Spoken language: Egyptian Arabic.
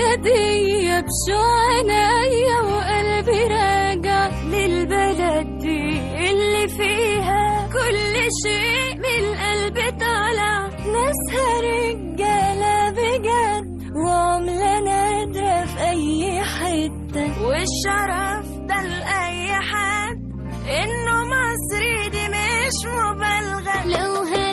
هدية بشو عنايا وقلبي راجع للبلد دي اللي فيها كل شيء من قلبي طالع ناسها رجالة بجد وعملة نادرة في أي حتة والشرف ده لأي حد إنه مصري دي مش مبالغة لو